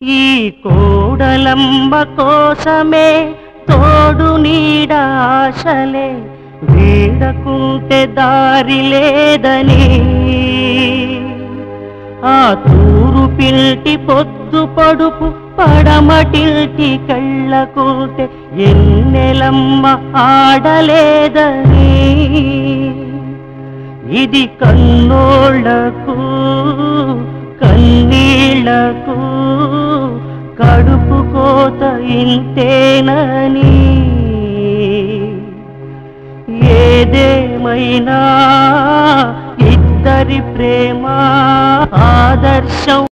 ఈ కోడలమ్మ కోసమే తోడు నీడ ఆశలే వీడకుంటే దారి లేదని ఆ తూరు పిల్టి పొద్దు పడుపు పడమటిల్టి కళ్ళకుంటే ఎన్నెలమ్మ ఆడలేదని ఇది కన్నోళ్లకు కన్నీళ్లకు కడుపు కోత ఇంతేనని ఏదేమైనా ఇద్దరి ప్రేమ ఆదర్శం